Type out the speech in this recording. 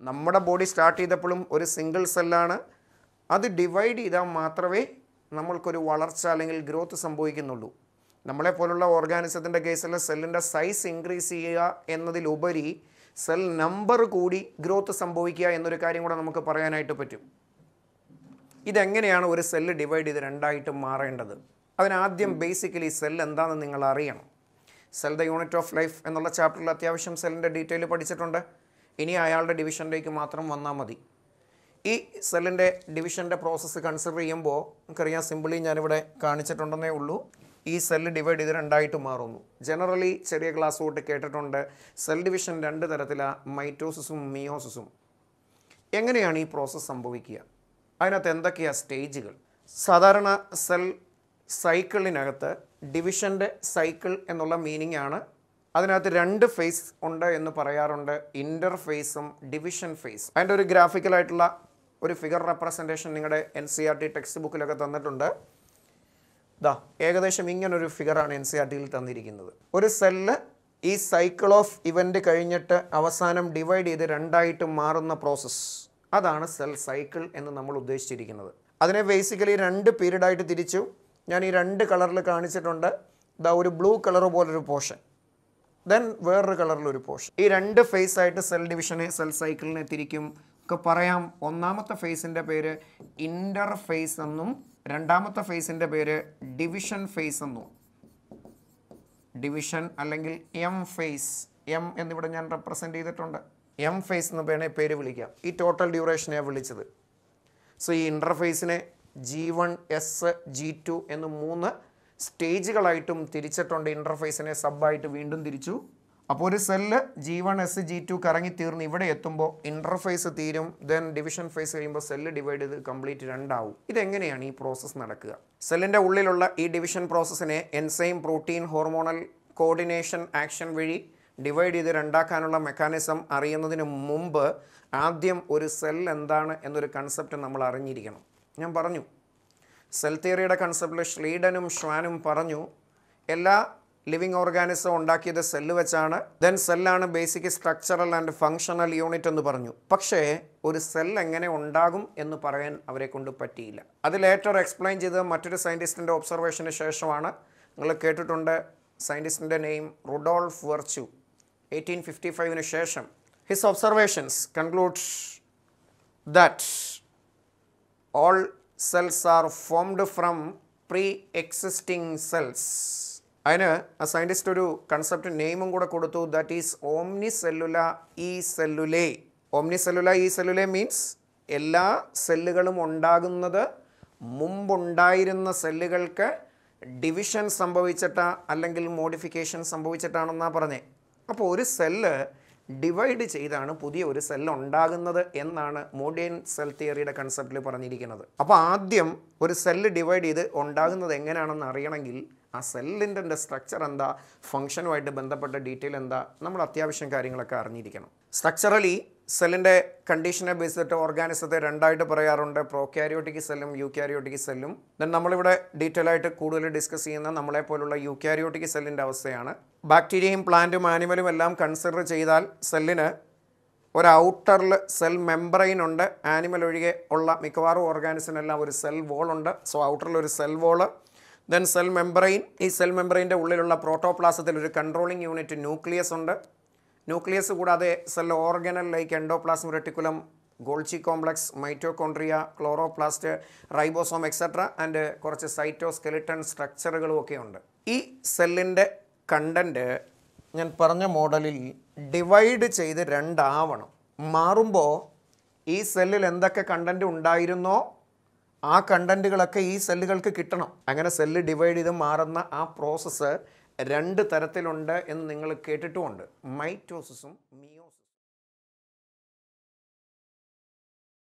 നമ്മുടെ body start ചെയ്തപ്പോഴും ഒരു സിംഗിൾ സെല്ലാണ് അത് ഡിവൈഡ് ചെയ്താൽ മാത്രമേ നമ്മൾക്കൊരു വളർച്ച അല്ലെങ്കിൽ ഗ്രോത്ത് സംഭവിക്കുന്നുള്ളൂ നമ്മളെ പോലുള്ള ഓർഗാനിസത്തിൻ്റെ കേസിൽ സെല്ലിൻ്റെ സൈസ് ഇൻക്രീസ് ചെയ്യുക എന്നതിലുപരി സെൽ നമ്പർ കൂടി ഗ്രോത്ത് സംഭവിക്കുക എന്നൊരു കാര്യം കൂടെ നമുക്ക് പറയാനായിട്ട് പറ്റും ഇതെങ്ങനെയാണ് ഒരു സെല്ല് ഡിവൈഡ് ചെയ്ത് രണ്ടായിട്ട് മാറേണ്ടത് അതിനാദ്യം ബേസിക്കലി സെൽ എന്താണെന്ന് നിങ്ങൾ അറിയണം cell the unit of life എന്നുള്ള ചാപ്റ്ററിൽ അത്യാവശ്യം സെല്ലിൻ്റെ ഡീറ്റെയിൽ പഠിച്ചിട്ടുണ്ട് ഇനി അയാളുടെ ഡിവിഷനിലേക്ക് മാത്രം വന്നാൽ മതി ഈ സെല്ലിൻ്റെ ഡിവിഷൻ്റെ പ്രോസസ്സ് കൺസിഡർ ചെയ്യുമ്പോൾ നമുക്കറിയാം സിമ്പിളി ഞാനിവിടെ കാണിച്ചിട്ടുണ്ടെന്നേ ഉള്ളൂ ഈ സെല്ല് ഡിവൈഡ് ചെയ്ത് രണ്ടായിട്ട് മാറുന്നു ജനറലി ചെറിയ ക്ലാസ് തൊട്ട് കേട്ടിട്ടുണ്ട് സെൽ ഡിവിഷൻ രണ്ട് തരത്തിലാണ് മൈറ്റോസിസും മിയോസിസും എങ്ങനെയാണ് ഈ പ്രോസസ്സ് സംഭവിക്കുക അതിനകത്ത് എന്തൊക്കെയാണ് സ്റ്റേജുകൾ സാധാരണ സെൽ സൈക്കിളിനകത്ത് ഡിവിഷൻ്റെ സൈക്കിൾ എന്നുള്ള മീനിങ് ആണ് അതിനകത്ത് രണ്ട് ഫേസ് ഉണ്ട് എന്ന് പറയാറുണ്ട് ഇൻ്റർ ഫേസും ഡിവിഷൻ ഫേസ് അതിൻ്റെ ഒരു ഗ്രാഫിക്കലായിട്ടുള്ള ഒരു ഫിഗർ റെപ്രസെൻറ്റേഷൻ നിങ്ങളുടെ N C R T text ബുക്കിലൊക്കെ തന്നിട്ടുണ്ട് ദാ ഏകദേശം ഇങ്ങനൊരു ഫിഗറാണ് എൻ സി ആർ ടിയിൽ തന്നിരിക്കുന്നത് ഒരു സെല്ല് ഈ സൈക്കിൾ ഓഫ് ഇവൻ്റ് കഴിഞ്ഞിട്ട് അവസാനം ഡിവൈഡ് ചെയ്ത് രണ്ടായിട്ട് മാറുന്ന പ്രോസസ്സ് അതാണ് സെൽ സൈക്കിൾ എന്ന് നമ്മൾ ഉദ്ദേശിച്ചിരിക്കുന്നത് അതിനെ ബേസിക്കലി രണ്ട് പീരീഡായിട്ട് തിരിച്ചു ഞാൻ ഈ രണ്ട് കളറിൽ കാണിച്ചിട്ടുണ്ട് ദാ ഒരു ബ്ലൂ കളർ പോലൊരു പോർഷൻ ദെൻ വേറൊരു കളറിലൊരു പോർഷൻ ഈ രണ്ട് ഫേസ് ആയിട്ട് സെൽ ഡിവിഷനെ സെൽ സൈക്കിളിനെ തിരിക്കും ഒക്കെ പറയാം ഒന്നാമത്തെ ഫേസിൻ്റെ പേര് ഇൻ്റർ ഫേസ് എന്നും രണ്ടാമത്തെ ഫേസിൻ്റെ പേര് ഡിവിഷൻ ഫേസ് എന്നും ഡിവിഷൻ അല്ലെങ്കിൽ എം ഫേസ് എം എന്നിവിടെ ഞാൻ റെപ്രസെൻ്റ് ചെയ്തിട്ടുണ്ട് എം ഫേസ് എന്ന് വേണേൽ പേര് വിളിക്കാം ഈ ടോട്ടൽ ഡ്യൂറേഷനെയാണ് വിളിച്ചത് സോ ഈ ഇൻ്റർഫേസിനെ G one S G two എന്ന് മൂന്ന് സ്റ്റേജുകളായിട്ടും തിരിച്ചിട്ടുണ്ട് ഇൻ്റർഫേസിനെ സബായിട്ട് വീണ്ടും തിരിച്ചു അപ്പോൾ ഒരു cell G one S G two കറങ്ങി തീർന്ന് ഇവിടെ എത്തുമ്പോൾ ഇൻ്റർഫേസ് തീരും ദെൻ ഡിവിഷൻ ഫേസ് കഴിയുമ്പോൾ സെല്ല് ഡിവൈഡ് ചെയ്ത് കംപ്ലീറ്റ് രണ്ടാവും ഇതെങ്ങനെയാണ് ഈ പ്രോസസ്സ് നടക്കുക സെല്ലിൻ്റെ ഉള്ളിലുള്ള ഈ ഡിവിഷൻ പ്രോസസ്സിനെ enzyme protein hormonal coordination action വഴി ഡിവൈഡ് ചെയ്ത് രണ്ടാക്കാനുള്ള മെക്കാനിസം അറിയുന്നതിന് മുമ്പ് ആദ്യം ഒരു സെൽ എന്താണ് എന്നൊരു കൺസെപ്റ്റ് നമ്മൾ അറിഞ്ഞിരിക്കണം ഞാൻ പറഞ്ഞു സെൽ തിയറിയുടെ കൺസെപ്റ്റിൽ ഷ്ലീഡനും ഷ്വാനും പറഞ്ഞു എല്ലാ ലിവിങ് ഓർഗാനിസം ഉണ്ടാക്കിയത് സെല്ല് വെച്ചാണ് ദെൻ സെല്ലാണ് basic structural and functional unit എന്ന് പറഞ്ഞു പക്ഷേ ഒരു സെൽ എങ്ങനെ ഉണ്ടാകും എന്ന് പറയാൻ അവരെ കൊണ്ട് പറ്റിയില്ല അത് ലേറ്റർ എക്സ്പ്ലെയിൻ ചെയ്തത് മറ്റൊരു സയൻറ്റിസ്റ്റിൻ്റെ ഒബ്സർവേഷന് ശേഷമാണ് നിങ്ങൾ കേട്ടിട്ടുണ്ട് സയൻറ്റിസ്റ്റിൻ്റെ name Rudolf Virchow eighteen fifty ഫൈവിന് ശേഷം his observations conclude that all cells are formed from pre-existing cells അതിന് ആ സയൻറ്റിസ്റ്റ് ഒരു കൺസെപ്റ്റ് നെയിമും കൂടെ കൊടുത്തു ദാറ്റ് ഈസ് ഓംനി സെല്ലുല ഈ സെല്ലുലേ ഓംനി സെല്ലുല ഈ സെല്ലുലേ മീൻസ് എല്ലാ സെല്ലുകളും ഉണ്ടാകുന്നത് മുമ്പുണ്ടായിരുന്ന സെല്ലുകൾക്ക് ഡിവിഷൻ സംഭവിച്ചിട്ട അല്ലെങ്കിൽ മോഡിഫിക്കേഷൻ സംഭവിച്ചിട്ടാണെന്നാണ് പറഞ്ഞേ അപ്പോൾ ഒരു സെല്ല് ഡിവൈഡ് ചെയ്താണ് പുതിയ ഒരു സെൽ ഉണ്ടാകുന്നത് എന്നാണ് മോഡേൺ സെൽ തിയറിയുടെ കൺസെപ്റ്റിൽ പറഞ്ഞിരിക്കുന്നത് അപ്പോൾ ആദ്യം ഒരു സെല്ല് ഡിവൈഡ് ചെയ്ത് ഉണ്ടാകുന്നത് എങ്ങനെയാണെന്ന് അറിയണമെങ്കിൽ ആ സെല്ലിൻ്റെ സ്ട്രക്ചർ എന്താ ഫംഗ്ഷനുമായിട്ട് ബന്ധപ്പെട്ട ഡീറ്റെയിൽ എന്താ നമ്മൾ അത്യാവശ്യം കാര്യങ്ങളൊക്കെ അറിഞ്ഞിരിക്കണം സ്ട്രക്ചറലി സെല്ലിൻ്റെ കണ്ടീഷനെ ബേസ് ചെയ്തിട്ട് ഓർഗാനിസത്തെ രണ്ടായിട്ട് പറയാറുണ്ട് പ്രോക്യാരിയോട്ടിക് സെല്ലും യൂക്യാരിയോട്ടിക് സെല്ലും ദെൻ നമ്മളിവിടെ ഡീറ്റെയിൽ ആയിട്ട് കൂടുതൽ ഡിസ്കസ് ചെയ്യുന്ന നമ്മളെ പോലുള്ള യൂക്യാരിയോട്ടിക് സെല്ലിൻ്റെ അവസ്ഥയാണ് ബാക്ടീരിയയും പ്ലാന്റും ആനിമലും എല്ലാം കൺസിഡർ ചെയ്താൽ സെല്ലിന് ഒരു ഔട്ടറിൽ സെൽ മെമ്പറൈൻ ഉണ്ട് ആനിമൽ ഒഴികെ ഉള്ള മിക്കവാറും ഓർഗാനിസിനെല്ലാം ഒരു സെൽ വോൾ ഉണ്ട് സോ ഔട്ടറിൽ ഒരു cell wall then cell membrane ഈ സെൽ മെമ്പറൈൻ്റെ ഉള്ളിലുള്ള പ്രോട്ടോപ്ലാസത്തിൽ ഒരു കൺട്രോളിംഗ് യൂണിറ്റ് ന്യൂക്ലിയസ് ഉണ്ട് ന്യൂക്ലിയസ് കൂടാതെ cell organelle like endoplasmic reticulum Golgi complex mitochondria chloroplast ribosome etcetera and കുറച്ച് സൈറ്റോസ്കെലിട്ടൺ സ്ട്രക്ചറുകളും ഒക്കെ ഉണ്ട് ഈ സെല്ലിൻ്റെ കണ്ടൻറ്റ് ഞാൻ പറഞ്ഞ മോഡലിൽ ഡിവൈഡ് ചെയ്ത് രണ്ടാവണം മാറുമ്പോൾ ഈ സെല്ലിൽ എന്തൊക്കെ കണ്ടൻറ്റ് ഉണ്ടായിരുന്നോ ആ കണ്ടൻറ്റുകളൊക്കെ ഈ സെല്ലുകൾക്ക് കിട്ടണം അങ്ങനെ സെല്ല് ഡിവൈഡ് ചെയ്ത് മാറുന്ന ആ പ്രോസസ്സ് രണ്ട് തരത്തിലുണ്ട് എന്ന് നിങ്ങൾ കേട്ടിട്ടുമുണ്ട് മൈറ്റോസിസും മിയോ